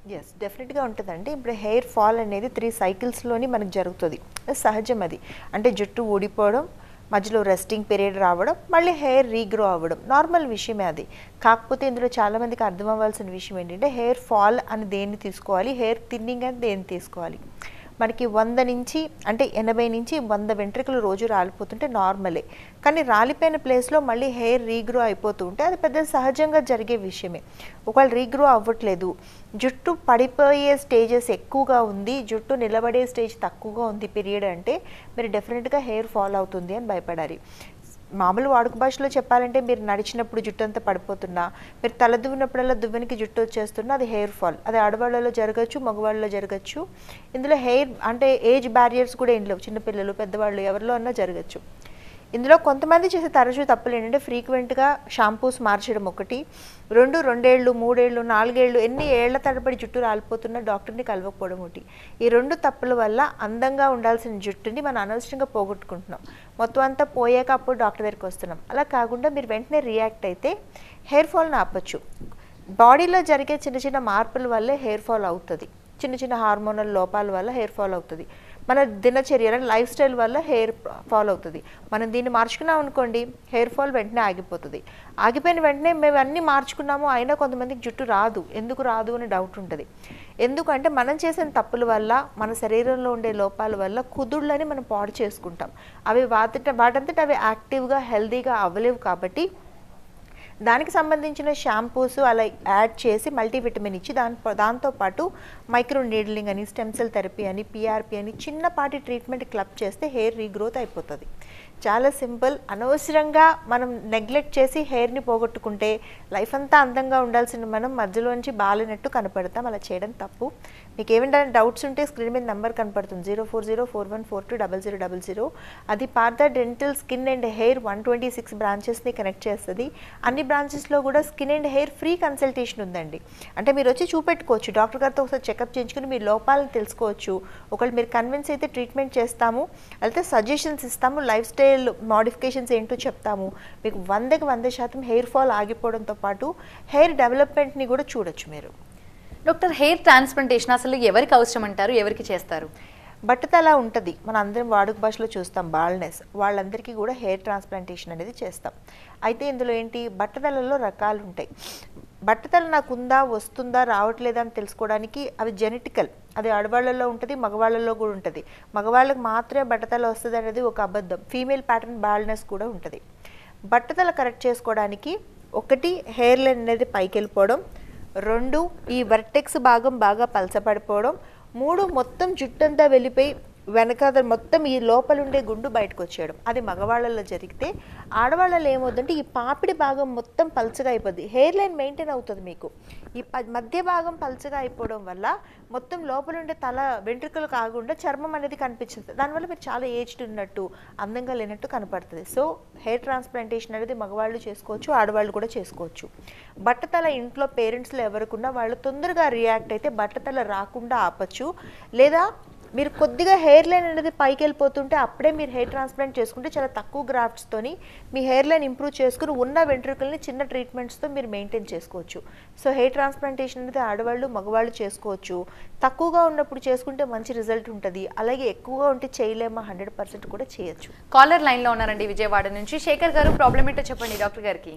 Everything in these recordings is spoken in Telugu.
ఎస్ డెఫినెట్గా ఉంటుందండి ఇప్పుడు హెయిర్ ఫాల్ అనేది త్రీ సైకిల్స్లోని మనకు జరుగుతుంది అది సహజం అది అంటే జుట్టు ఊడిపోవడం మధ్యలో రెస్టింగ్ పీరియడ్ రావడం మళ్ళీ హెయిర్ రీగ్రో అవ్వడం నార్మల్ విషయమే అది కాకపోతే ఇందులో చాలామందికి అర్థం అవ్వాల్సిన విషయం ఏంటంటే హెయిర్ ఫాల్ అని దేన్ని తీసుకోవాలి హెయిర్ థిన్నింగ్ అని దేన్ని తీసుకోవాలి మనకి వంద నుంచి అంటే ఎనభై నుంచి వంద వెంట్రుకలు రోజు రాలిపోతుంటే నార్మలే కానీ రాలిపోయిన ప్లేస్లో మళ్ళీ హెయిర్ రీగ్రో అయిపోతూ ఉంటే అది పెద్ద సహజంగా జరిగే విషయమే ఒకవేళ రీగ్రో అవ్వట్లేదు జుట్టు పడిపోయే స్టేజెస్ ఎక్కువగా ఉంది జుట్టు నిలబడే స్టేజ్ తక్కువగా ఉంది పీరియడ్ అంటే మీరు డెఫినెట్గా హెయిర్ ఫాల్ అవుతుంది అని భయపడాలి మామూలు వాడుక భాషలో చెప్పాలంటే మీరు నడిచినప్పుడు జుట్టు అంతా పడిపోతున్నా మీరు తల దువ్వినప్పుడల్లా దువ్వెనికి జుట్టు వచ్చేస్తున్నా అది హెయిర్ ఫాల్ అది ఆడవాళ్ళలో జరగచ్చు మగవాళ్ళలో జరగచ్చు ఇందులో హెయిర్ అంటే ఏజ్ బ్యారియర్స్ కూడా ఏం లేవు చిన్నపిల్లలు పెద్దవాళ్ళు ఎవరిలో అన్నా జరగచ్చు ఇందులో కొంతమంది చేసే తరచు తప్పులు ఏంటంటే ఫ్రీక్వెంట్గా షాంపూస్ మార్చడం ఒకటి రెండు రెండేళ్ళు మూడేళ్ళు నాలుగేళ్ళు ఎన్ని ఏళ్ల తరబడి జుట్టు రాలిపోతున్నా డాక్టర్ని కలవకపోవడం ఒకటి ఈ రెండు తప్పుల వల్ల అందంగా ఉండాల్సిన జుట్టుని మనం అనవసరంగా పోగొట్టుకుంటున్నాం మొత్తం అంతా పోయాక అప్పుడు డాక్టర్ దగ్గరికి వస్తున్నాం అలా కాకుండా మీరు వెంటనే రియాక్ట్ అయితే హెయిర్ ఫాల్ని ఆపచ్చు బాడీలో జరిగే చిన్న చిన్న మార్పుల వల్లే హెయిర్ ఫాల్ అవుతుంది చిన్న చిన్న హార్మోనల్ లోపాల వల్ల హెయిర్ ఫాల్ అవుతుంది మన దినచర్య లైఫ్ స్టైల్ వల్ల హెయిర్ ఫాల్ అవుతుంది మనం దీన్ని మార్చుకున్నాం అనుకోండి హెయిర్ ఫాల్ వెంటనే ఆగిపోతుంది ఆగిపోయిన వెంటనే మేము అన్నీ మార్చుకున్నాము అయినా కొంతమందికి జుట్టు రాదు ఎందుకు రాదు అని డౌట్ ఉంటుంది ఎందుకంటే మనం చేసిన తప్పుల వల్ల మన శరీరంలో ఉండే లోపాల వల్ల కుదుళ్ళని మనం పాడు చేసుకుంటాం అవి వాటి వాటంతట అవి యాక్టివ్గా హెల్తీగా అవ్వలేవు కాబట్టి దానికి సంబంధించిన షాంపూస్ అలా యాడ్ చేసి మల్టీవిటమిన్ ఇచ్చి దాని దాంతోపాటు మైక్రో నీడ్లింగ్ అని స్టెమ్ సెల్ థెరపీ అని పిఆర్పి అని చిన్నపాటి ట్రీట్మెంట్ క్లబ్ చేస్తే హెయిర్ రీగ్రోత్ అయిపోతుంది చాలా సింపుల్ అనవసరంగా మనం నెగ్లెక్ట్ చేసి హెయిర్ని పోగొట్టుకుంటే లైఫ్ అంతా అందంగా ఉండాల్సిన మనం మధ్యలోంచి బాలినట్టు కనపడతాం అలా చేయడం తప్పు మీకు ఏమైనా డౌట్స్ ఉంటే స్క్రీన్ మీద నెంబర్ కనపడుతుంది zero four zero four one four two double zero double zero అది Partha dental skin and hair one twenty six బ్రాంచెస్ని కనెక్ట్ చేస్తుంది అన్ని బ్రాంచెస్లో కూడా skin and hair free consultation ఉందండి అంటే మీరు వచ్చి చూపెట్టుకోవచ్చు డాక్టర్ గారితో ఒకసారి చెకప్ చేయించుకుని మీ లోపాలను తెలుసుకోవచ్చు ఒకవేళ మీరు కన్విన్స్ అయితే ట్రీట్మెంట్ చేస్తాము అయితే సజెషన్స్ ఇస్తాము లైఫ్ స్టైల్ మాడిఫికేషన్స్ ఏంటో చెప్తాము మీకు వందకి వంద శాతం హెయిర్ ఫాల్ ఆగిపోవడంతో పాటు హెయిర్ డెవలప్మెంట్ని కూడా చూడొచ్చు మీరు డాక్టర్ హెయిర్ ట్రాన్స్ప్లాంటేషన్ అసలు ఎవరికి అవసరం అంటారు ఎవరికి చేస్తారు బట్టతల ఉంటుంది మన అందరం వాడుక భాషలో చూస్తాం బాల్నెస్ వాళ్ళందరికీ కూడా హెయిర్ ట్రాన్స్ప్లాంటేషన్ అనేది చేస్తాం అయితే ఇందులో ఏంటి బట్టతలలో రకాలు ఉంటాయి బట్టతల నాకు ఉందా వస్తుందా రావట్లేదా అని తెలుసుకోవడానికి అవి జెనెటికల్ అది ఆడవాళ్ళలో ఉంటుంది మగవాళ్ళలో కూడా ఉంటుంది మగవాళ్ళకి మాత్రమే బట్టతల వస్తుంది అనేది ఒక అబద్ధం ఫీమేల్ ప్యాటర్న్ బాల్నెస్ కూడా ఉంటుంది బట్టతల కరెక్ట్ చేసుకోవడానికి ఒకటి హెయిర్ లైన్ అనేది పైకి వెళ్ళిపోవడం రెండు ఈ వర్టెక్స్ భాగం బాగా పలచపడిపోవడం మూడు మొత్తం జుట్టంతా వెళ్ళిపోయి వెనకాల మొత్తం ఈ లోపల ఉండే గుండు బయటకు వచ్చేయడం అది మగవాళ్ళలో జరిగితే ఆడవాళ్ళలో ఏమవుతుందంటే ఈ పాపిడి భాగం మొత్తం పల్చగా అయిపోద్ది హెయిర్ లైన్ మెయింటైన్ అవుతుంది మీకు ఈ ప- మధ్య భాగం పల్చగా అయిపోవడం వల్ల మొత్తం లోపల ఉండే తల వెంట్రుకలు కాకుండా చర్మం అనేది కనిపించింది దానివల్ల మీరు చాలా ఏజ్డ్ ఉన్నట్టు అందంగా లేనట్టు కనపడుతుంది సో హెయిర్ ట్రాన్స్ప్లాంటేషన్ అనేది మగవాళ్ళు చేసుకోవచ్చు ఆడవాళ్ళు కూడా చేసుకోవచ్చు బట్టతల ఇంట్లో పేరెంట్స్లో ఎవరికున్నా వాళ్ళు తొందరగా రియాక్ట్ అయితే బట్టతల రాకుండా ఆపచ్చు లేదా మీరు కొద్దిగా హెయిర్ లైన్ అనేది పైకి వెళ్ళిపోతుంటే అప్పుడే మీరు హెయిర్ ట్రాన్స్ప్లాంట్ చేసుకుంటే చాలా తక్కువ గ్రాఫ్ట్స్తోని మీ హెయిర్ లైన్ ఇంప్రూవ్ చేసుకుని ఉన్న వెంట్రుకల్ని చిన్న ట్రీట్మెంట్స్తో మీరు మెయింటైన్ చేసుకోవచ్చు సో హెయిర్ ట్రాన్స్ప్లాంటేషన్ అనేది ఆడవాళ్ళు మగవాళ్ళు చేసుకోవచ్చు తక్కువగా ఉన్నప్పుడు చేసుకుంటే మంచి రిజల్ట్ ఉంటుంది అలాగే ఎక్కువగా ఉంటే చేయలేమా హండ్రెడ్ పర్సెంట్ కూడా చేయొచ్చు కాలర్ లైన్ లో ఉన్నారండి విజయవాడ నుంచి శేఖర్ గారు ప్రాబ్లం ఏంటో చెప్పండి డాక్టర్ గారికి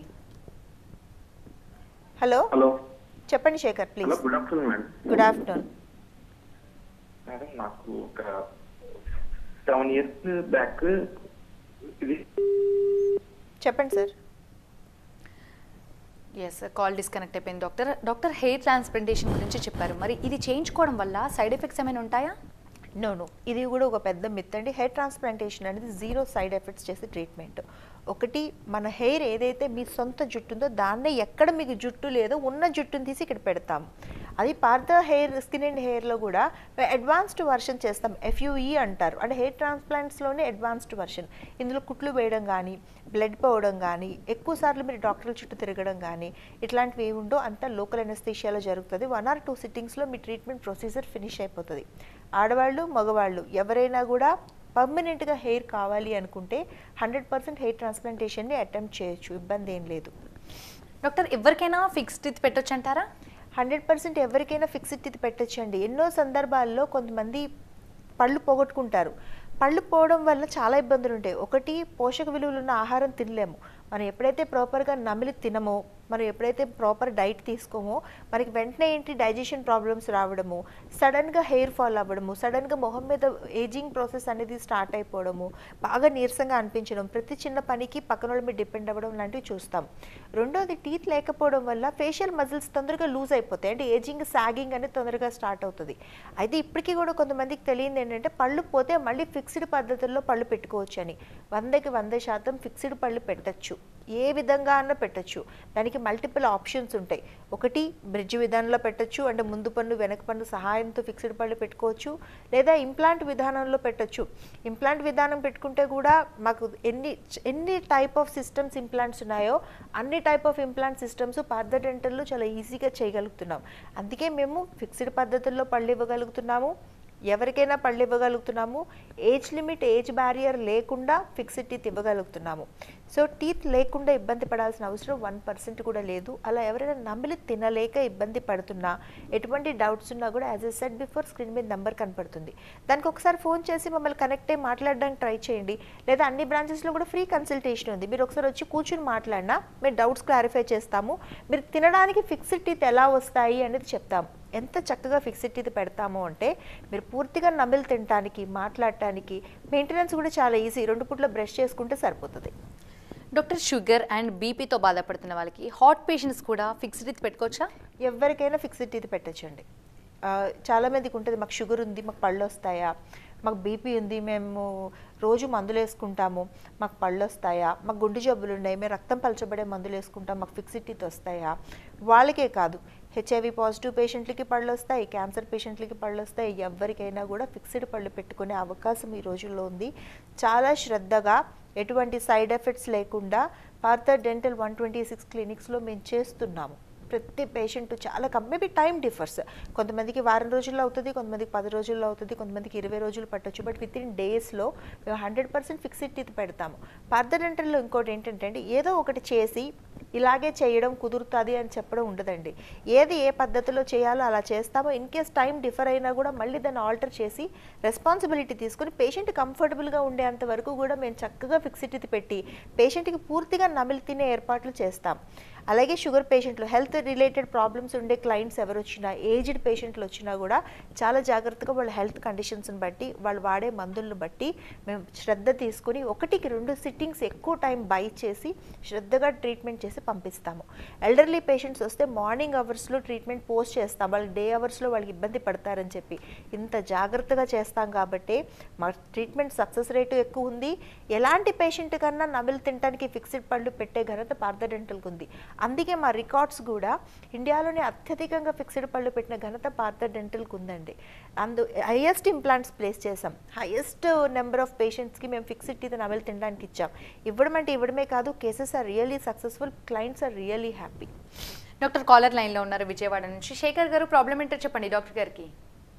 హలో హలో చెప్పండి Shekhar hello please good afternoon madam good afternoon madam నాకు ఒక సెవెన్ ఇయర్స్ బ్యాక్ ఇది చెప్పండి సార్ ఎస్ కాల్ డిస్కనెక్ట్ అయిపోయింది డాక్టర్ డాక్టర్ హెయిర్ ట్రాన్స్ప్లాంటేషన్ గురించి చెప్పారు మరి ఇది చేయించుకోవడం వల్ల సైడ్ ఎఫెక్ట్స్ ఏమైనా ఉంటాయా నో నో ఇది కూడా ఒక పెద్ద మిత్ అండి హెయిర్ ట్రాన్స్ప్లాంటేషన్ అనేది జీరో సైడ్ ఎఫెక్ట్స్ చేసే ట్రీట్మెంట్ ఒకటి మన హెయిర్ ఏదైతే మీ సొంత జుట్టు ఉందో దాన్నే ఎక్కడ మీకు జుట్టు లేదో ఉన్న జుట్టుని తీసి ఇక్కడ పెడతాం అది పార్థ హెయిర్ స్కిన్ అండ్ హెయిర్లో కూడా అడ్వాన్స్డ్ వర్షన్ చేస్తాం ఎఫ్యూఈ అంటారు అంటే హెయిర్ ట్రాన్స్ప్లాంట్స్లోనే అడ్వాన్స్డ్ వర్షన్ ఇందులో కుట్లు వేయడం కానీ బ్లడ్ పోవడం కానీ ఎక్కువ సార్లు మీరు డాక్టర్ల చుట్టూ తిరగడం కానీ ఇట్లాంటివి ఏమి ఉండో అంతా లోకల్ ఎనస్థీషియాలో జరుగుతుంది వన్ ఆర్ టూ సిట్టింగ్స్లో మీ ట్రీట్మెంట్ ప్రొసీజర్ ఫినిష్ అయిపోతుంది ఆడవాళ్ళు మగవాళ్ళు ఎవరైనా కూడా పర్మనెంట్గా హెయిర్ కావాలి అనుకుంటే హండ్రెడ్ పర్సెంట్ హెయిర్ ట్రాన్స్ప్లాంటేషన్ని అటెంప్ట్ చేయొచ్చు ఇబ్బంది ఏం లేదు డాక్టర్ ఎవరికైనా ఫిక్స్డ్ టీత్ పెట్టొచ్చు అంటారా హండ్రెడ్ పర్సెంట్ ఎవరికైనా ఫిక్స్డ్ టీత్ పెట్టచ్చండి ఎన్నో సందర్భాల్లో కొంతమంది పళ్ళు పోగొట్టుకుంటారు పళ్ళు పోవడం వల్ల చాలా ఇబ్బందులు ఉంటాయి ఒకటి పోషక విలువలు ఉన్న ఆహారం తినలేము మనం ఎప్పుడైతే ప్రాపర్గా నమిలి తినమో మనం ఎప్పుడైతే ప్రాపర్ డైట్ తీసుకోమో మనకి వెంటనే ఏంటి డైజెషన్ ప్రాబ్లమ్స్ రావడము సడన్గా హెయిర్ ఫాల్ అవ్వడము సడన్గా మొహం మీద ఏజింగ్ ప్రాసెస్ అనేది స్టార్ట్ అయిపోవడము బాగా నీరసంగా అనిపించడం ప్రతి చిన్న పనికి పక్కన వాళ్ళ మీద డిపెండ్ అవ్వడం లాంటివి చూస్తాం రెండోది టీత్ లేకపోవడం వల్ల ఫేషియల్ మజిల్స్ తొందరగా లూజ్ అయిపోతాయి అంటే ఏజింగ్ సాగింగ్ అనేది తొందరగా స్టార్ట్ అవుతుంది అయితే ఇప్పటికీ కూడా కొంతమందికి తెలియదు ఏంటంటే పళ్ళు పోతే మళ్ళీ ఫిక్స్డ్ పద్ధతుల్లో పళ్ళు పెట్టుకోవచ్చు అని వందకి వంద శాతం ఫిక్స్డ్ పళ్ళు పెట్టచ్చు ఏ విధంగా అన్న పెట్టచ్చు దానికి మల్టిపుల్ ఆప్షన్స్ ఉంటాయి ఒకటి బ్రిడ్జ్ విధానంలో పెట్టచ్చు అంటే ముందు పన్ను వెనక పన్ను సహాయంతో ఫిక్స్డ్ పళ్ళు పెట్టుకోవచ్చు లేదా ఇంప్లాంట్ విధానంలో పెట్టచ్చు ఇంప్లాంట్ విధానం పెట్టుకుంటే కూడా మాకు ఎన్ని ఎన్ని టైప్ ఆఫ్ సిస్టమ్స్ ఇంప్లాంట్స్ ఉన్నాయో అన్ని type of implant systems Partha డెంటల్లో చాలా ఈజీగా చేయగలుగుతున్నాం అందుకే మేము ఫిక్స్డ్ పద్ధతుల్లో పళ్ళు ఇవ్వగలుగుతున్నాము ఎవరికైనా పళ్ళు ఇవ్వగలుగుతున్నాము ఏజ్ లిమిట్ ఏజ్ బ్యారియర్ లేకుండా ఫిక్స్డ్ టీత్ ఇవ్వగలుగుతున్నాము సో టీత్ లేకుండా ఇబ్బంది పడాల్సిన అవసరం వన్ పర్సెంట్ కూడా లేదు అలా ఎవరైనా నమిలి తినలేక ఇబ్బంది పడుతున్నా ఎటువంటి డౌట్స్ ఉన్నా కూడా as I said before screen మీద నెంబర్ కనపడుతుంది దానికి ఒకసారి ఫోన్ చేసి మమ్మల్ని కనెక్ట్ అయ్యి మాట్లాడడానికి ట్రై చేయండి లేదా అన్ని బ్రాంచెస్లో కూడా ఫ్రీ కన్సల్టేషన్ ఉంది మీరు ఒకసారి వచ్చి కూర్చుని మాట్లాడినా మీరు డౌట్స్ క్లారిఫై చేస్తాము మీరు తినడానికి ఫిక్స్డ్ టీత్ ఎలా వస్తాయి అనేది చెప్తాము ఎంత చక్కగా ఫిక్స్డ్ టీత్ పెడతాము అంటే మీరు పూర్తిగా నమిలి తినడానికి మాట్లాడటానికి మెయింటెనెన్స్ కూడా చాలా ఈజీ రెండు పూట్ల బ్రష్ చేసుకుంటే సరిపోతుంది డాక్టర్ షుగర్ అండ్ బీపీతో బాధపడుతున్న వాళ్ళకి హాట్ పేషెంట్స్ కూడా ఫిక్స్డ్ టీత్ పెట్టుకోవచ్చా ఎవరికైనా ఫిక్స్డ్ టీత్ పెట్టచ్చండి ఆ, చాలా మందికి ఉంటుంది మాకు షుగర్ ఉంది మాకు పళ్ళు వస్తాయా మాకు బీపీ ఉంది మేము రోజు మందులు వేసుకుంటాము మాకు పళ్ళు వస్తాయా మాకు గుండె జబ్బులు ఉన్నాయి మేము రక్తం పలచబడే మందులు వేసుకుంటాం మాకు ఫిక్స్డ్ టీత్ వస్తాయా వాళ్ళకే కాదు హెచ్ఐవి పాజిటివ్ పేషెంట్లకి పళ్ళు వస్తాయి క్యాన్సర్ పేషెంట్లకి పళ్ళు వస్తాయి ఎవరికైనా కూడా ఫిక్స్డ్ పళ్ళు పెట్టుకునే అవకాశం ఈ రోజుల్లో ఉంది చాలా శ్రద్ధగా ఎటువంటి సైడ్ ఎఫెక్ట్స్ లేకుండా Partha dental one twenty six క్లినిక్స్లో మేము చేస్తున్నాము ప్రతి పేషెంట్ చాలా కమ్ మేబీ టైం డిఫర్స్ కొంతమందికి వారం రోజుల్లో అవుతుంది కొంతమందికి పది రోజుల్లో అవుతుంది కొంతమందికి ఇరవై రోజులు పట్టొచ్చు బట్ విత్ ఇన్ డేస్లో మేము హండ్రెడ్ పర్సెంట్ ఫిక్స్డ్ టీత్ పెడతాము పార్థర్ డెంటల్లో ఇంకోటి ఏంటంటే అండి ఏదో ఒకటి చేసి ఇలాగే చేయడం కుదురుతుంది అని చెప్పడం ఉండదండి ఏది ఏ పద్ధతిలో చేయాలో అలా చేస్తామో ఇన్ కేస్ టైం డిఫర్ అయినా కూడా మళ్ళీ దాన్ని ఆల్టర్ చేసి రెస్పాన్సిబిలిటీ తీసుకొని పేషెంట్ కంఫర్టబుల్గా ఉండేంత వరకు కూడా మేము చక్కగా ఫిక్స్డ్ టీత్ పెట్టి పేషెంట్కి పూర్తిగా నమిలి తినే ఏర్పాట్లు చేస్తాం అలాగే షుగర్ పేషెంట్లు హెల్త్ రిలేటెడ్ ప్రాబ్లమ్స్ ఉండే క్లయింట్స్ ఎవరు వచ్చినా ఏజ్డ్ పేషెంట్లు వచ్చినా కూడా చాలా జాగ్రత్తగా వాళ్ళ హెల్త్ కండిషన్స్ని బట్టి వాళ్ళు వాడే మందులను బట్టి మేము శ్రద్ధ తీసుకుని ఒకటికి రెండు సిట్టింగ్స్ ఎక్కువ టైం బై చేసి శ్రద్ధగా ట్రీట్మెంట్ చేసి పంపిస్తాము ఎల్డర్లీ పేషెంట్స్ వస్తే మార్నింగ్ అవర్స్లో ట్రీట్మెంట్ పోస్ట్ చేస్తాం వాళ్ళకి డే అవర్స్లో వాళ్ళకి ఇబ్బంది పడతారని చెప్పి ఇంత జాగ్రత్తగా చేస్తాం కాబట్టి మా ట్రీట్మెంట్ సక్సెస్ రేటు ఎక్కువ ఉంది ఎలాంటి పేషెంట్ కన్నా నమిలి తినడానికి ఫిక్స్డ్ పళ్ళు పెట్టే ఘనత పార్థ డెంటల్కి ఉంది అందుకే మా రికార్డ్స్ కూడా ఇండియాలోనే అత్యధికంగా ఫిక్స్డ్ పళ్ళు పెట్టిన ఘనత పార్థ డెంటల్కి ఉందండి అందు హైయెస్ట్ ఇంప్లాంట్స్ ప్లేస్ చేసాం హైయెస్ట్ నెంబర్ ఆఫ్ పేషెంట్స్కి మేము ఫిక్స్డ్ టీత్ నమిలి తినడానికి ఇచ్చాం ఇవ్వడం అంటే ఇవ్వడమే కాదు cases are really successful clients are really happy doctor caller లైన్లో ఉన్నారు విజయవాడ నుంచి శేఖర్ గారు ప్రాబ్లం ఏంటో చెప్పండి డాక్టర్ గారికి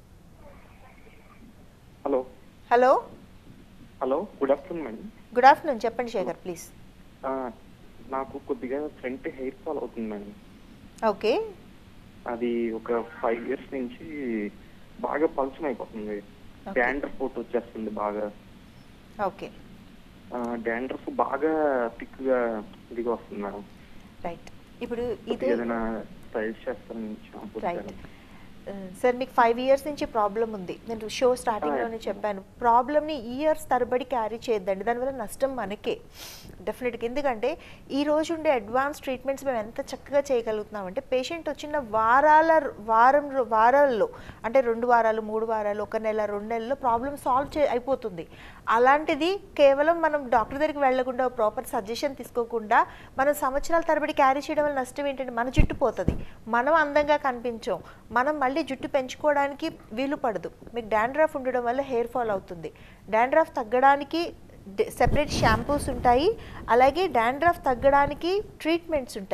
hello hello hello good afternoon madam good afternoon చెప్పండి శేఖర్ ప్లీజ్ ఆ, నాకు కొద్దిగా ఫ్రంట్ హెయిర్ ఫాల్ అవుతుంది మేడం ఓకే అది ఒక ఫైవ్ ఇయర్స్ నుంచి బాగా పల్చం అయిపోతుంది డాండ్రఫ్ ఫోటో వచ్చేస్తుంది బాగా ఓకే డాండ్రఫ్ బాగా థిక్ గా ఇదిగా వస్తుంది మేడం రైట్ ఇప్పుడు ఇది కొద్దిగా ఏదైనా స్టైల్ చేస్తారని షాంపూ రైట్ సార్ మీకు ఫైవ్ ఇయర్స్ నుంచి ప్రాబ్లం ఉంది నేను షో స్టార్టింగ్లోనే చెప్పాను ప్రాబ్లమ్ని ఇయర్స్ తరబడి క్యారీ చేయొద్దండి దానివల్ల నష్టం మనకే డెఫినెట్గా ఎందుకంటే ఈ రోజు ఉండే అడ్వాన్స్ ట్రీట్మెంట్స్ మేము ఎంత చక్కగా చేయగలుగుతున్నామంటే పేషెంట్ వచ్చిన వారాల వారం వారాల్లో అంటే రెండు వారాలు మూడు వారాలు ఒక నెల రెండు నెలల్లో ప్రాబ్లమ్ సాల్వ్ చే అయిపోతుంది అలాంటిది కేవలం మనం డాక్టర్ దగ్గరికి వెళ్లకుండా ప్రాపర్ సజెషన్ తీసుకోకుండా మనం సంవత్సరాల తరబడి క్యారీ చేయడం వల్ల నష్టం ఏంటంటే మన జుట్టు పోతుంది మనం అందంగా కనిపించాం మనం మళ్ళీ జుట్టు పెంచుకోవడానికి వీలు పడదు మీకు డాండ్రఫ్ ఉండడం వల్ల హెయిర్ ఫాల్ అవుతుంది డాండ్రఫ్ తగ్గడానికి సెపరేట్ షాంపూస్ ఉంటాయి అలాగే డాండ్రఫ్ తగ్గడానికి ట్రీట్మెంట్స్ ఉంటాయి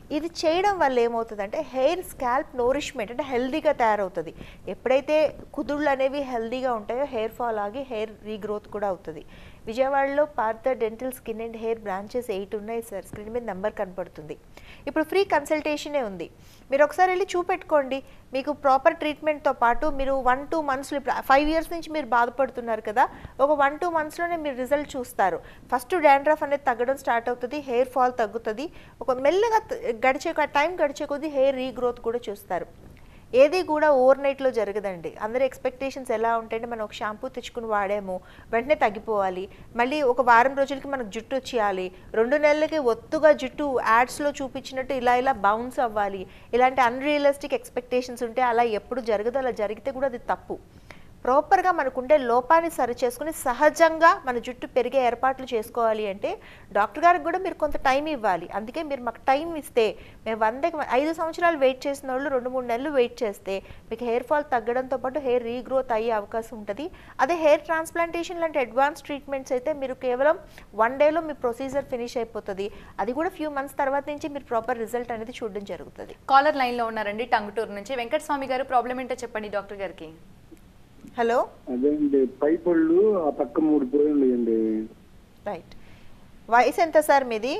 ఇది చేయడం వల్ల ఏమవుతుందంటే హెయిర్ స్కాల్ప్ నోరిష్మెంట్ అంటే హెల్దీగా తయారవుతుంది ఎప్పుడైతే కుదుళ్ళు అనేవి హెల్దీగా ఉంటాయో హెయిర్ ఫాల్ ఆగి హెయిర్ రీగ్రోత్ కూడా అవుతుంది విజయవాడలో Partha dental skin and hair branches eight ఉన్నాయి సార్ స్క్రీన్ మీద నెంబర్ కనపడుతుంది ఇప్పుడు ఫ్రీ కన్సల్టేషనే ఉంది మీరు ఒకసారి వెళ్ళి చూపెట్టుకోండి మీకు ప్రాపర్ ట్రీట్మెంట్తో పాటు మీరు వన్ టూ మంత్స్లో ఇప్పుడు ఫైవ్ ఇయర్స్ నుంచి మీరు బాధపడుతున్నారు కదా ఒక వన్ టూ మంత్స్లోనే మీరు రిజల్ట్ చూస్తారు ఫస్ట్ డాండ్రఫ్ అనేది తగ్గడం స్టార్ట్ అవుతుంది హెయిర్ ఫాల్ తగ్గుతుంది ఒక మెల్లగా త- గడిచే టైం గడిచే కొద్దీ హెయిర్ రీగ్రోత్ కూడా చూస్తారు ఏది కూడా ఓవర్ నైట్లో జరగదండి అందరి ఎక్స్పెక్టేషన్స్ ఎలా ఉంటాయంటే మనం ఒక షాంపూ తెచ్చుకుని వాడాము వెంటనే తగ్గిపోవాలి మళ్ళీ ఒక వారం రోజులకి మనకు జుట్టు వచ్చేయాలి రెండు నెలలకి ఒత్తుగా జుట్టు యాడ్స్లో చూపించినట్టు ఇలా ఇలా బౌన్స్ అవ్వాలి ఇలాంటి అన్రియలిస్టిక్ ఎక్స్పెక్టేషన్స్ ఉంటే అలా ఎప్పుడు జరగదు అలా జరిగితే కూడా అది తప్పు ప్రాపర్గా మనకుండే లోపాన్ని సరి చేసుకుని సహజంగా మన జుట్టు పెరిగే ఏర్పాట్లు చేసుకోవాలి అంటే డాక్టర్ గారికి కూడా మీరు కొంత టైం ఇవ్వాలి అందుకే మీరు మాకు టైం ఇస్తే మేము వందకి ఐదు సంవత్సరాలు వెయిట్ చేసిన వాళ్ళు రెండు మూడు నెలలు వెయిట్ చేస్తే మీకు హెయిర్ ఫాల్ తగ్గడంతో పాటు హెయిర్ రీగ్రోత్ అయ్యే అవకాశం ఉంటుంది అదే హెయిర్ ట్రాన్స్ప్లాంటేషన్ లాంటి అడ్వాన్స్ ట్రీట్మెంట్స్ అయితే మీరు కేవలం వన్ డేలో మీ ప్రొసీజర్ ఫినిష్ అయిపోతుంది అది కూడా ఫ్యూ మంత్స్ తర్వాత నుంచి మీరు ప్రాపర్ రిజల్ట్ అనేది చూడడం జరుగుతుంది కాలర్ లైన్లో ఉన్నారండి టంగుటూరు నుంచి వెంకటస్వామి గారు ప్రాబ్లం ఏంటో చెప్పండి డాక్టర్ గారికి హలో అదే అండి పై పళ్ళు ఆ పక్క మూడు పోయిందండి రైట్ వయసు ఎంత సార్ మీది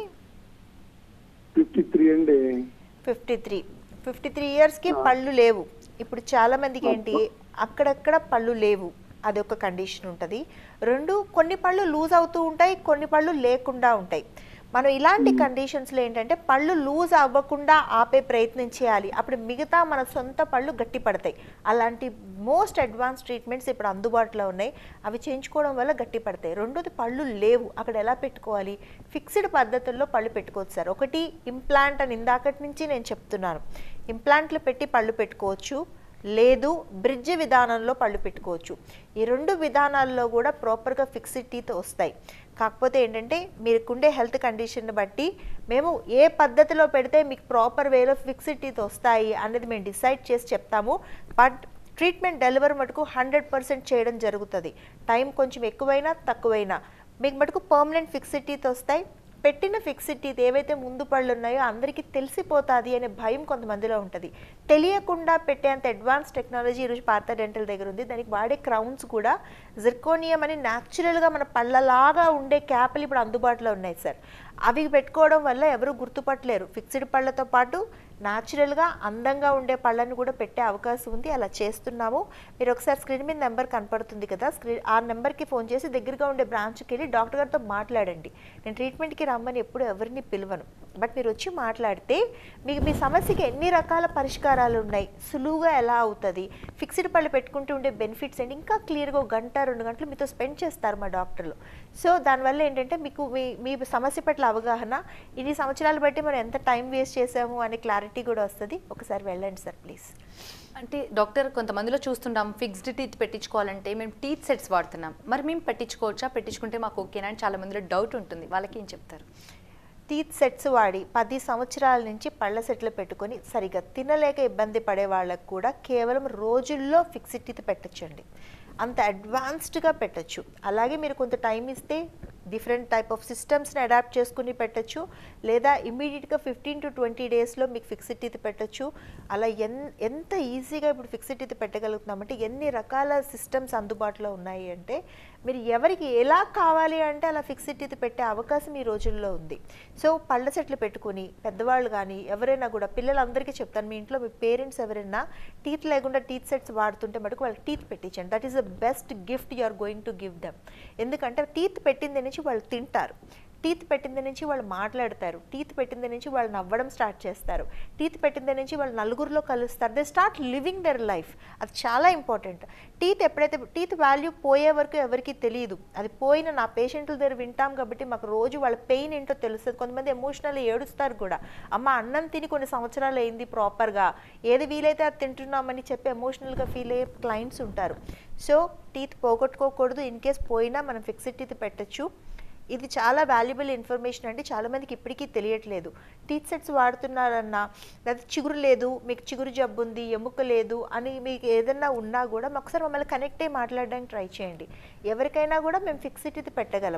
ఫిఫ్టీ త్రీ అండి ఫిఫ్టీ త్రీ ఫిఫ్టీ త్రీ ఇయర్స్కి పళ్ళు లేవు ఇప్పుడు చాలా మందికి ఏంటి అక్కడక్కడ పళ్ళు లేవు అది ఒక కండిషన్ ఉంటుంది రెండు కొన్ని పళ్ళు లూజ్ అవుతూ ఉంటాయి కొన్ని పళ్ళు లేకుండా ఉంటాయి మనం ఇలాంటి కండిషన్స్లో ఏంటంటే పళ్ళు లూజ్ అవ్వకుండా ఆపే ప్రయత్నం చేయాలి అప్పుడు మిగతా మన సొంత పళ్ళు గట్టి పడతాయి అలాంటి మోస్ట్ అడ్వాన్స్ ట్రీట్మెంట్స్ ఇప్పుడు అందుబాటులో ఉన్నాయి అవి చేయించుకోవడం వల్ల గట్టి పడతాయి రెండోది పళ్ళు లేవు అక్కడ ఎలా పెట్టుకోవాలి ఫిక్స్డ్ పద్ధతుల్లో పళ్ళు పెట్టుకోవచ్చు సార్ ఒకటి ఇంప్లాంట్ అని ఇందాకటి నుంచి నేను చెప్తున్నాను ఇంప్లాంట్లు పెట్టి పళ్ళు పెట్టుకోవచ్చు లేదు బ్రిడ్జ్ విధానంలో పళ్ళు పెట్టుకోవచ్చు ఈ రెండు విధానాల్లో కూడా ప్రాపర్గా ఫిక్స్డ్ టీత్ వస్తాయి కాకపోతే ఏంటంటే మీకుండే హెల్త్ కండిషన్ బట్టి మేము ఏ పద్ధతిలో పెడితే మీకు ప్రాపర్ వేలో ఫిక్స్డ్ టీత్ వస్తాయి అనేది మేము డిసైడ్ చేసి చెప్తాము బట్ ట్రీట్మెంట్ డెలివరీ మటుకు హండ్రెడ్ పర్సెంట్ చేయడం జరుగుతుంది టైం కొంచెం ఎక్కువైనా తక్కువైనా మీకు మటుకు పర్మనెంట్ ఫిక్స్డ్ టీత్ వస్తాయి పెట్టిన ఫిక్స్డ్ టీత్ ఏవైతే ముందు పళ్ళు ఉన్నాయో అందరికీ తెలిసిపోతుంది అనే భయం కొంతమందిలో ఉంటుంది తెలియకుండా పెట్టేంత అడ్వాన్స్ టెక్నాలజీ ఈరోజు పార్థ డెంటల్ దగ్గర ఉంది దానికి వాడే క్రౌన్స్ కూడా జిర్కోనియం అని న్యాచురల్గా మన పళ్ళలాగా ఉండే క్యాప్లు ఇప్పుడు అందుబాటులో ఉన్నాయి సార్ అవి పెట్టుకోవడం వల్ల ఎవరు గుర్తుపట్టలేరు ఫిక్స్డ్ పళ్ళతో పాటు న్యాచురల్గా అందంగా ఉండే పళ్ళని కూడా పెట్టే అవకాశం ఉంది అలా చేస్తున్నాము మీరు ఒకసారి స్క్రీన్ మీద నెంబర్ కనపడుతుంది కదా స్క్రీన్ ఆ నెంబర్కి ఫోన్ చేసి దగ్గరగా ఉండే బ్రాంచ్కి వెళ్ళి డాక్టర్ గారితో మాట్లాడండి నేను ట్రీట్మెంట్కి రమ్మని ఎప్పుడు ఎవరిని పిలవను బట్ మీరు వచ్చి మాట్లాడితే మీకు మీ సమస్యకి ఎన్ని రకాల పరిష్కారాలు ఉన్నాయి సులువుగా ఎలా అవుతుంది ఫిక్స్డ్ పళ్ళు పెట్టుకుంటూ ఉండే బెనిఫిట్స్ ఏంటి ఇంకా క్లియర్గా ఒక గంట రెండు గంటలు మీతో స్పెండ్ చేస్తారు మా డాక్టర్లు సో దానివల్ల ఏంటంటే మీకు మీ మీ సమస్య పట్ల అవగాహన ఇన్ని సంవత్సరాలు బట్టి మనం ఎంత టైం వేస్ట్ చేసాము అనే క్లారిటీ కూడా వస్తుంది ఒకసారి వెళ్ళండి సార్ ప్లీజ్ అంటే డాక్టర్ కొంతమందిలో చూస్తుంటాం ఫిక్స్డ్ టీత్ పెట్టించుకోవాలంటే మేము టీత్ సెట్స్ వాడుతున్నాం మరి మేము పెట్టించుకోవచ్చా పెట్టించుకుంటే మాకు ఓకేనా అని చాలా మందిలో డౌట్ ఉంటుంది వాళ్ళకి ఏం చెప్తారు టీత్ సెట్స్ వాడి పది సంవత్సరాల నుంచి పళ్ళ సెట్లు పెట్టుకొని సరిగా తినలేక ఇబ్బంది పడే వాళ్ళకు కూడా కేవలం రోజుల్లో ఫిక్స్డ్ టీత్ పెట్టచ్చండి అంత అడ్వాన్స్డ్గా పెట్టచ్చు అలాగే మీరు కొంత టైం ఇస్తే డిఫరెంట్ టైప్ ఆఫ్ సిస్టమ్స్ని అడాప్ట్ చేసుకుని పెట్టచ్చు లేదా ఇమీడియట్గా ఫిఫ్టీన్ టు ట్వంటీ డేస్లో మీకు ఫిక్స్డ్ టీత్ పెట్టచ్చు అలా ఎన్ ఎంత ఈజీగా ఇప్పుడు ఫిక్స్డ్ టీత్ పెట్టగలుగుతున్నామంటే ఎన్ని రకాల సిస్టమ్స్ అందుబాటులో ఉన్నాయి అంటే మీరు ఎవరికి ఎలా కావాలి అంటే అలా ఫిక్స్డ్ టీత్ పెట్టే అవకాశం ఈ రోజుల్లో ఉంది సో పళ్ళ సెట్లు పెట్టుకుని పెద్దవాళ్ళు కానీ ఎవరైనా కూడా పిల్లలందరికీ చెప్తాను మీ ఇంట్లో మీ పేరెంట్స్ ఎవరైనా టీత్ లేకుండా టీత్ సెట్స్ వాడుతుంటే మటుకు వాళ్ళకి టీత్ పెట్టించండి that is the best gift you are going to give them ఎందుకంటే టీత్ పెట్టింది నుంచి వాళ్ళు తింటారు టీత్ పెట్టింది నుంచి వాళ్ళు మాట్లాడతారు టీత్ పెట్టింది నుంచి వాళ్ళు నవ్వడం స్టార్ట్ చేస్తారు టీత్ పెట్టింది నుంచి వాళ్ళు నలుగురిలో కలుస్తారు they start living their life అది చాలా ఇంపార్టెంట్ టీత్ ఎప్పుడైతే టీత్ వాల్యూ పోయే వరకు ఎవరికి తెలియదు అది పోయిన నా పేషెంట్ల దగ్గర వింటాం కాబట్టి మాకు రోజు వాళ్ళ పెయిన్ ఏంటో తెలుస్తుంది కొంతమంది ఎమోషనల్ ఏడుస్తారు కూడా అమ్మ అన్నం తిని కొన్ని సంవత్సరాలు అయింది ప్రాపర్గా ఏది వీలైతే అది తింటున్నామని చెప్పి ఎమోషనల్గా ఫీల్ అయ్యే క్లయింట్స్ ఉంటారు సో టీత్ పోగొట్టుకోకూడదు ఇన్ కేస్ పోయినా మనం ఫిక్స్డ్ టీత్ పెట్టచ్చు ఇది చాలా వాల్యుబుల్ ఇన్ఫర్మేషన్ అంటే చాలామందికి ఇప్పటికీ తెలియట్లేదు టీత్ సెట్స్ వాడుతున్నారన్నా లేదా చిగురు లేదు మీకు చిగురు జబ్బు ఉంది ఎముక లేదు అని మీకు ఏదన్నా ఉన్నా కూడా ఒకసారి మమ్మల్ని కనెక్ట్ అయ్యి మాట్లాడడానికి ట్రై చేయండి ఎవరికైనా కూడా మేము ఫిక్స్డ్ టీత్ పెట్టగలము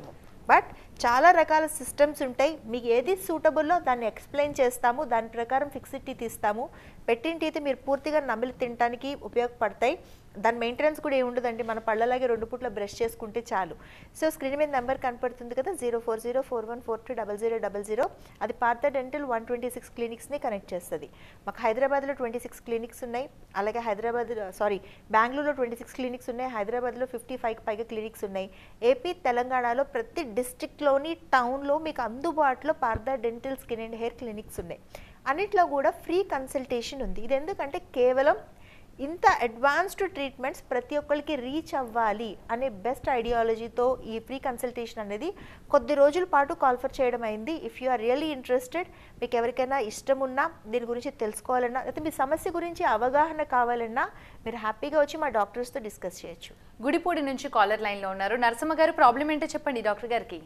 బట్ చాలా రకాల సిస్టమ్స్ ఉంటాయి మీకు ఏది సూటబుల్లో దాన్ని ఎక్స్ప్లెయిన్ చేస్తాము దాని ప్రకారం ఫిక్స్డ్ టీత్ ఇస్తాము పెట్టిన టీత్ మీరు పూర్తిగా నమిలి తినడానికి ఉపయోగపడతాయి దాని మెయింటెనెన్స్ కూడా ఏముండదండి మన పళ్ళలాగే రెండు పూట్ల బ్రష్ చేసుకుంటే చాలు సో స్క్రీన్ మీద నెంబర్ కనపడుతుంది కదా zero four zero four one four two double zero double zero అది Partha dental one twenty six క్లినిక్స్ని కనెక్ట్ చేస్తుంది మాకు హైదరాబాద్లో ట్వంటీ సిక్స్ క్లినిక్స్ ఉన్నాయి అలాగే హైదరాబాద్ సారీ బెంగళూరులో ట్వంటీ సిక్స్ క్లినిక్స్ ఉన్నాయి హైదరాబాద్లో ఫిఫ్టీ ఫైవ్ పైగా క్లినిక్స్ ఉన్నాయి ఏపీ తెలంగాణలో ప్రతి డిస్టిక్లోని టౌన్లో మీకు అందుబాటులో Partha dental skin and hair clinics ఉన్నాయి అన్నిట్లో కూడా ఫ్రీ కన్సల్టేషన్ ఉంది ఇది ఎందుకంటే కేవలం ఇంత అడ్వాన్స్డ్ ట్రీట్మెంట్స్ ప్రతి ఒక్కరికి రీచ్ అవ్వాలి అనే బెస్ట్ ఐడియాలజీతో ఈ ఫ్రీ కన్సల్టేషన్ అనేది కొద్ది రోజుల పాటు కాల్ఫర్ చేయడం అయింది if you are really interested మీకు ఎవరికైనా ఇష్టం ఉన్నా దీని గురించి తెలుసుకోవాలన్నా లేకపోతే మీ సమస్య గురించి అవగాహన కావాలన్నా మీరు హ్యాపీగా వచ్చి మా డాక్టర్స్తో డిస్కస్ చేయొచ్చు గుడిపూడి నుంచి కాలర్ లైన్లో ఉన్నారు నరసమ్మ గారు ప్రాబ్లం ఏంటో చెప్పండి డాక్టర్ గారికి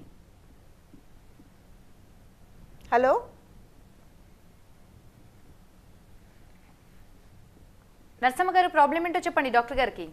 హలో నరసమ్మ గారు ప్రాబ్లం ఏంటో చెప్పండి డాక్టర్ గారికి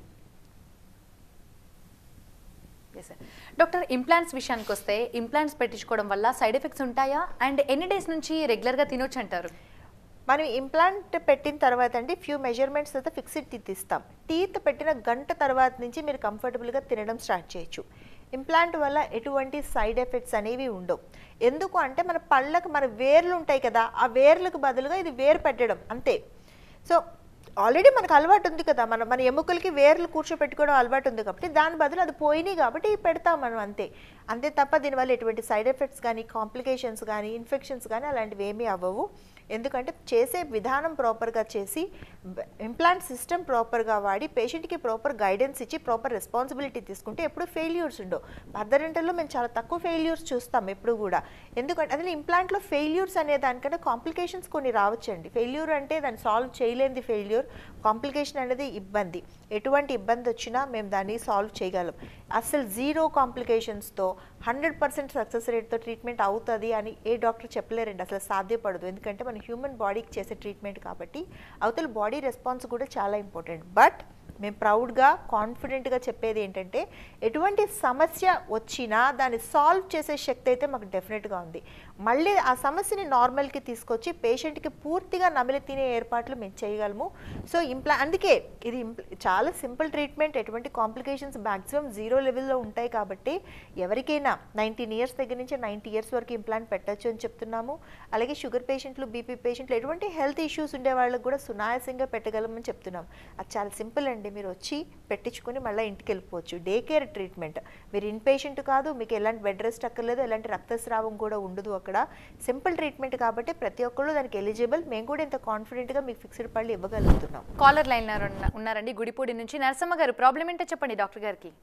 Yes, sir. డాక్టర్ ఇంప్లాంట్స్ విషయానికి వస్తే ఇంప్లాంట్స్ పెట్టించుకోవడం వల్ల సైడ్ ఎఫెక్ట్స్ ఉంటాయా అండ్ ఎన్ని డేస్ నుంచి రెగ్యులర్గా తినొచ్చు అంటారు మనం ఇంప్లాంట్ పెట్టిన తర్వాత అండి ఫ్యూ మెజర్మెంట్స్ అయితే ఫిక్స్డ్ టీత్ ఇస్తాం టీత్ పెట్టిన గంట తర్వాత నుంచి మీరు కంఫర్టబుల్గా తినడం స్టార్ట్ చేయొచ్చు ఇంప్లాంట్ వల్ల ఎటువంటి సైడ్ ఎఫెక్ట్స్ అనేవి ఉండవు ఎందుకు అంటే మన పళ్ళకు మన వేర్లు ఉంటాయి కదా ఆ వేర్లకు బదులుగా ఇది వేరు పెట్టడం అంతే సో ఆల్రెడీ మనకు అలవాటు ఉంది కదా మన మన ఎముకలకి వేర్లు కూర్చోపెట్టుకోవడం అలవాటు ఉంది కాబట్టి దాని బదులు అది పోయినాయి కాబట్టి ఇవి పెడతాం మనం అంతే అంతే తప్ప దీనివల్ల ఎటువంటి సైడ్ ఎఫెక్ట్స్ కానీ కాంప్లికేషన్స్ కానీ ఇన్ఫెక్షన్స్ కానీ అలాంటివి ఏమీ అవ్వవు ఎందుకంటే చేసే విధానం ప్రాపర్గా చేసి ఇంప్లాంట్ సిస్టమ్ ప్రాపర్గా వాడి పేషెంట్కి ప్రాపర్ గైడెన్స్ ఇచ్చి ప్రాపర్ రెస్పాన్సిబిలిటీ తీసుకుంటే ఎప్పుడు ఫెయిల్యూర్స్ ఉండవు మదర్ మేము చాలా తక్కువ ఫెయిల్యూర్స్ చూస్తాం ఎప్పుడు కూడా ఎందుకంటే అదే ఇంప్లాంట్లో ఫెయిల్యూర్స్ అనే దానికంటే కాంప్లికేషన్స్ కొన్ని రావచ్చండి ఫెయిల్యూర్ అంటే దాన్ని సాల్వ్ చేయలేనిది ఫెయిల్యూర్ కాంప్లికేషన్ అనేది ఇబ్బంది ఎటువంటి ఇబ్బంది వచ్చినా మేము దాన్ని సాల్వ్ చేయగలం అసలు జీరో కాంప్లికేషన్స్తో హండ్రెడ్ పర్సెంట్ సక్సెస్ రేట్తో ట్రీట్మెంట్ అవుతుంది అని ఏ డాక్టర్ చెప్పలేరండి అసలు సాధ్యపడదు ఎందుకంటే మన హ్యూమన్ బాడీకి చేసే ట్రీట్మెంట్ కాబట్టి అవతల బాడీ రెస్పాన్స్ కూడా చాలా ఇంపార్టెంట్ బట్ మేము ప్రౌడ్గా కాన్ఫిడెంట్గా చెప్పేది ఏంటంటే ఎటువంటి సమస్య వచ్చినా దాన్ని సాల్వ్ చేసే శక్తి అయితే మాకు డెఫినెట్గా ఉంది మళ్ళీ ఆ సమస్యని నార్మల్కి తీసుకొచ్చి పేషెంట్కి పూర్తిగా నమిలి తినే ఏర్పాట్లు మేము చేయగలము సో ఇంప్లా అందుకే ఇది ఇంప్ల- చాలా సింపుల్ ట్రీట్మెంట్ ఎటువంటి కాంప్లికేషన్స్ మ్యాక్సిమం జీరో లెవెల్లో ఉంటాయి కాబట్టి ఎవరికైనా నైన్టీన్ ఇయర్స్ దగ్గర నుంచి నైంటీ ఇయర్స్ వరకు ఇంప్లాంట్ పెట్టచ్చు అని చెప్తున్నాము అలాగే షుగర్ పేషెంట్లు బీపీ పేషెంట్లు ఎటువంటి హెల్త్ ఇష్యూస్ ఉండే వాళ్ళకి కూడా సునాయాసంగా పెట్టగలమని చెప్తున్నాం అది చాలా సింపుల్ అండి మీరు వచ్చి పెట్టించుకొని మళ్ళీ ఇంటికి వెళ్ళిపోవచ్చు డే కేర్ ట్రీట్మెంట్ మీరు ఇన్ పేషెంట్ కాదు మీకు ఎలాంటి బెడ్ రెస్ట్ అక్కర్లేదు ఎలాంటి రక్తస్రావం కూడా ఉండదు అక్కడ సింపుల్ ట్రీట్మెంట్ కాబట్టి ప్రతి ఒక్కళ్ళు దానికి ఎలిజిబుల్ మేము కూడా ఇంత కాన్ఫిడెంట్గా మీకు ఫిక్స్డ్ పళ్ళు ఇవ్వగలుగుతున్నాం కాలర్ లైన్ ఉన్నారండి గుడిపూడి నుంచి నరసమ్మ గారు ప్రాబ్లం ఏంటో చెప్పండి డాక్టర్ గారికి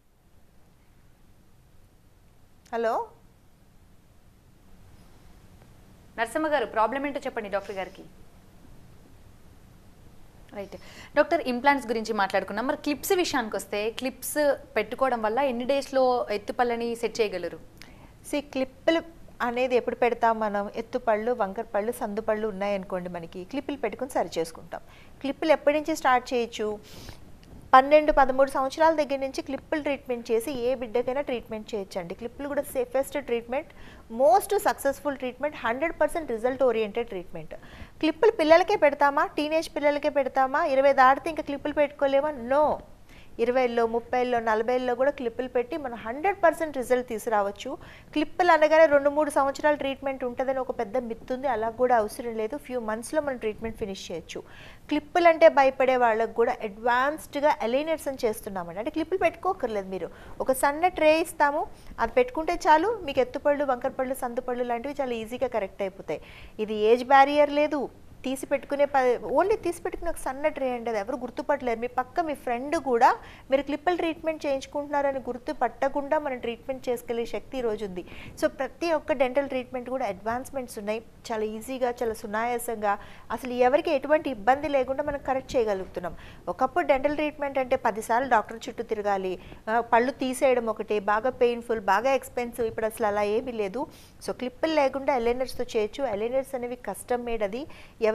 హలో నరసమ్మ గారు ప్రాబ్లం ఏంటో చెప్పండి డాక్టర్ గారికి రైట్ డాక్టర్ ఇంప్లాంట్స్ గురించి మాట్లాడుకున్నాం మరి క్లిప్స్ విషయానికి వస్తే క్లిప్స్ పెట్టుకోవడం వల్ల ఎన్ని డేస్లో ఎత్తుపల్లని సెట్ చేయగలరు సి క్లిప్పులు అనేది ఎప్పుడు పెడతాం మనం ఎత్తుపళ్ళు వంకర పళ్ళు సందు పళ్ళు ఉన్నాయనుకోండి మనకి క్లిప్పులు పెట్టుకుని సరి చేసుకుంటాం క్లిప్పులు ఎప్పటి నుంచి స్టార్ట్ చేయొచ్చు పన్నెండు పదమూడు సంవత్సరాల దగ్గర నుంచి క్లిప్పులు ట్రీట్మెంట్ చేసి ఏ బిడ్డకైనా ట్రీట్మెంట్ చేయొచ్చండి క్లిప్పులు కూడా safest treatment most successful treatment hundred percent result oriented treatment క్లిప్పులు పిల్లలకే పెడతామా టీనేజ్ పిల్లలకే పెడతామా ఇరవై దాటితే ఇంకా క్లిప్పులు పెట్టుకోలేమా నో ఇరవైలో ముప్పైలో నలభైలో కూడా క్లిప్పులు పెట్టి మనం హండ్రెడ్ పర్సెంట్ రిజల్ట్ తీసుకురావచ్చు క్లిప్పులు అనగానే రెండు మూడు సంవత్సరాల ట్రీట్మెంట్ ఉంటుందని ఒక పెద్ద మిత్ ఉంది అలా కూడా అవసరం లేదు ఫ్యూ మంత్స్లో మనం ట్రీట్మెంట్ ఫినిష్ చేయొచ్చు క్లిప్పులు అంటే భయపడే వాళ్ళకు కూడా అడ్వాన్స్డ్గా అలైనర్స్ అని చేస్తున్నామండి అంటే క్లిప్పులు పెట్టుకోకర్లేదు మీరు ఒక సన్న ట్రే ఇస్తాము అది పెట్టుకుంటే చాలు మీకు ఎత్తుపళ్ళు వంకరపళ్ళు సందుపళ్ళు లాంటివి చాలా ఈజీగా కరెక్ట్ అయిపోతాయి ఇది ఏజ్ బ్యారియర్ లేదు తీసి పెట్టుకునే ప ఓన్లీ తీసి పెట్టుకునే ఒక సన్న ట్రే అండి అది ఎవరు గుర్తుపట్టలేరు మీ పక్క మీ ఫ్రెండ్ కూడా మీరు క్లిప్పులు ట్రీట్మెంట్ చేయించుకుంటున్నారని గుర్తుపట్టకుండా మనం ట్రీట్మెంట్ చేసుకెళ్ళే శక్తి ఈ రోజు ఉంది సో ప్రతి ఒక్క డెంటల్ ట్రీట్మెంట్ కూడా అడ్వాన్స్మెంట్స్ ఉన్నాయి చాలా ఈజీగా చాలా సునాయాసంగా అసలు ఎవరికి ఎటువంటి ఇబ్బంది లేకుండా మనం కరెక్ట్ చేయగలుగుతున్నాం ఒకప్పుడు డెంటల్ ట్రీట్మెంట్ అంటే పదిసార్లు డాక్టర్ చుట్టూ తిరగాలి ఆ, పళ్ళు తీసేయడం ఒకటి బాగా పెయిన్ఫుల్ బాగా ఎక్స్పెన్సివ్ ఇప్పుడు అసలు అలా ఏమీ లేదు సో క్లిప్పులు లేకుండా ఎలైనర్స్తో చేయొచ్చు ఎలైనర్స్ అనేవి కస్టమ్ మేడ్ అది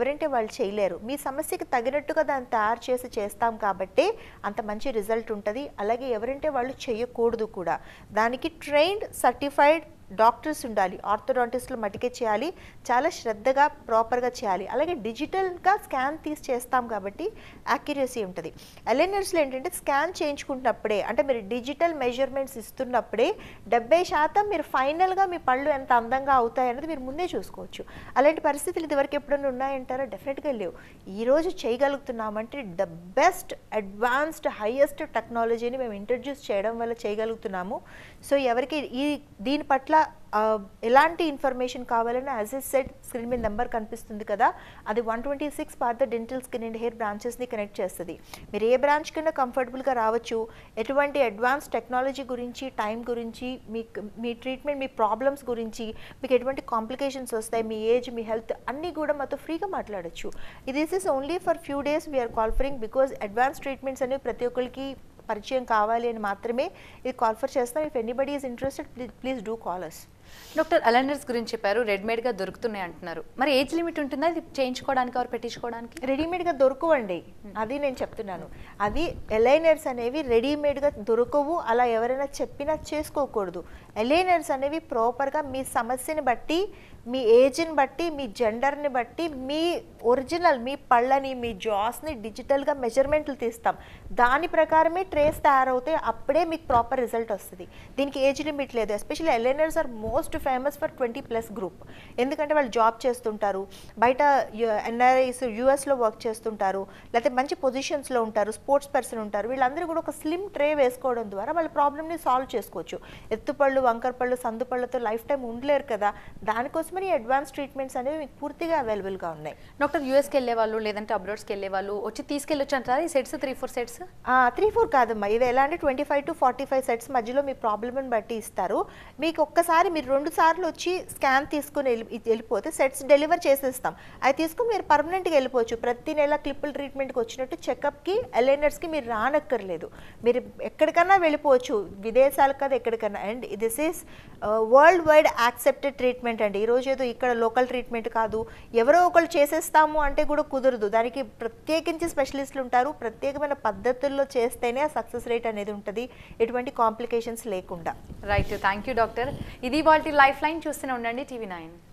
ఎవరంటే వాళ్ళు చేయలేరు మీ సమస్యకి తగినట్టుగా దాన్ని తయారు చేసి చేస్తాం కాబట్టి అంత మంచి రిజల్ట్ ఉంటుంది అలాగే ఎవరంటే వాళ్ళు చేయకూడదు కూడా దానికి ట్రైన్డ్ సర్టిఫైడ్ డాక్టర్స్ ఉండాలి ఆర్థోడాంటిస్టులు మటుకే చేయాలి చాలా శ్రద్ధగా ప్రాపర్గా చేయాలి అలాగే డిజిటల్గా స్కాన్ తీసి చేస్తాం కాబట్టి యాక్యురసీ ఉంటుంది ఎలైనర్స్లో ఏంటంటే స్కాన్ చేయించుకుంటున్నప్పుడే అంటే మీరు డిజిటల్ మెజర్మెంట్స్ ఇస్తున్నప్పుడే డెబ్బై శాతం మీరు ఫైనల్గా మీ పళ్ళు ఎంత అందంగా అవుతాయి అనేది మీరు ముందే చూసుకోవచ్చు అలాంటి పరిస్థితులు ఇదివరకు ఎప్పుడైనా ఉన్నాయంటారా డెఫినెట్గా లేవు ఈరోజు చేయగలుగుతున్నామంటే ద బెస్ట్ అడ్వాన్స్డ్ హైయెస్ట్ టెక్నాలజీని మేము ఇంట్రడ్యూస్ చేయడం వల్ల చేయగలుగుతున్నాము సో ఎవరికి ఈ దీని పట్ల ఆ, ఎలాంటి ఇన్ఫర్మేషన్ కావాలన్నా యాజ్ ఎస్ సెట్ స్క్రీన్ మీద నెంబర్ కనిపిస్తుంది కదా అది one twenty six Partha dental skin and hair బ్రాంచెస్ని కనెక్ట్ చేస్తుంది మీరు ఏ బ్రాంచ్ కింద కంఫర్టబుల్గా రావచ్చు ఎటువంటి అడ్వాన్స్ టెక్నాలజీ గురించి టైం గురించి మీ మీ ట్రీట్మెంట్ మీ ప్రాబ్లమ్స్ గురించి మీకు ఎటువంటి కాంప్లికేషన్స్ వస్తాయి మీ ఏజ్ మీ హెల్త్ అన్నీ కూడా మాతో ఫ్రీగా మాట్లాడొచ్చు this is only for few days we are కాల్ఫరింగ్ బికాజ్ అడ్వాన్స్ ట్రీట్మెంట్స్ అనేవి ప్రతి ఒక్కరికి పరిచయం కావాలి అని మాత్రమే ఇది కాల్ఫర్ చేస్తాం if anybody is interested please do call us doctor aligners గురించి చెప్పారు రెడీమేడ్గా దొరుకుతున్నాయి అంటున్నారు మరి ఏజ్ లిమిట్ ఉంటుందా ఇది చేయించుకోవడానికి ఆర్ పెట్టించుకోవడానికి రెడీమేడ్గా దొరకవండి అది నేను చెప్తున్నాను అవి ఎలైనర్స్ అనేవి రెడీమేడ్గా దొరకవు అలా ఎవరైనా చెప్పినా చేసుకోకూడదు ఎలైనర్స్ అనేవి ప్రాపర్గా మీ సమస్యని బట్టి మీ ఏజ్ని బట్టి మీ జెండర్ని బట్టి మీ ఒరిజినల్ మీ పళ్ళని మీ జాస్ని డిజిటల్గా మెజర్మెంట్లు తీస్తాం దాని ప్రకారమే ట్రేస్ తయారవుతాయి అప్పుడే మీకు ప్రాపర్ రిజల్ట్ వస్తుంది దీనికి ఏజ్ లిమిట్ లేదు especially aligners are most famous for twenty plus group ఎందుకంటే వాళ్ళు జాబ్ చేస్తుంటారు బయట ఎన్ఆర్ఐస్ యూఎస్లో వర్క్ చేస్తుంటారు లేకపోతే మంచి పొజిషన్స్లో ఉంటారు స్పోర్ట్స్ పర్సన్ ఉంటారు వీళ్ళందరూ కూడా ఒక స్లిమ్ ట్రే వేసుకోవడం ద్వారా వాళ్ళ ప్రాబ్లమ్ని సాల్వ్ చేసుకోవచ్చు ఎత్తుపళ్ళు వంకర పళ్ళు సందు పళ్ళతో లైఫ్ టైం ఉండలేరు కదా దానికోసమని అడ్వాన్స్ ట్రీట్మెంట్స్ అనేవి మీకు పూర్తిగా అవైలబుల్గా ఉన్నాయి డాక్టర్ యూఎస్కి వెళ్ళే వాళ్ళు లేదంటే అబ్రాడ్స్కి వెళ్ళే వాళ్ళు వచ్చి తీసుకెళ్ళొచ్చు అంటారా ఈ sets three four sets three four కాదమ్మా ఇది ఎలా అంటే twenty five to forty five sets మధ్యలో మీ ప్రాబ్లమ్ని బట్టి ఇస్తారు మీకు ఒక్కసారి మీరు రెండు సార్లు వచ్చి స్కాన్ తీసుకుని వెళ్ళి ఇది వెళ్ళిపోతే సెట్స్ డెలివర్ చేసేస్తాం అది తీసుకుని మీరు పర్మనెంట్గా వెళ్ళిపోవచ్చు ప్రతి నెల క్లిప్పుల ట్రీట్మెంట్కి వచ్చినట్టు చెకప్కి ఎలైనర్స్కి మీరు రానక్కర్లేదు మీరు ఎక్కడికన్నా వెళ్ళిపోవచ్చు విదేశాలకు కదా ఎక్కడికన్నా and this is world wide accepted treatment అండి ఈరోజు ఏదో ఇక్కడ లోకల్ ట్రీట్మెంట్ కాదు ఎవరో ఒకళ్ళు చేసేస్తాము అంటే కూడా కుదరదు దానికి ప్రత్యేకించి స్పెషలిస్టులు ఉంటారు ప్రత్యేకమైన పద్ధతుల్లో చేస్తేనే ఆ సక్సెస్ రేట్ అనేది ఉంటుంది ఎటువంటి కాంప్లికేషన్స్ లేకుండా రైట్ థ్యాంక్ యూ డాక్టర్ ఇది వాళ్ళ లైఫ్ లైన్ చూస్తూనే ఉండండి టీవీ నైన్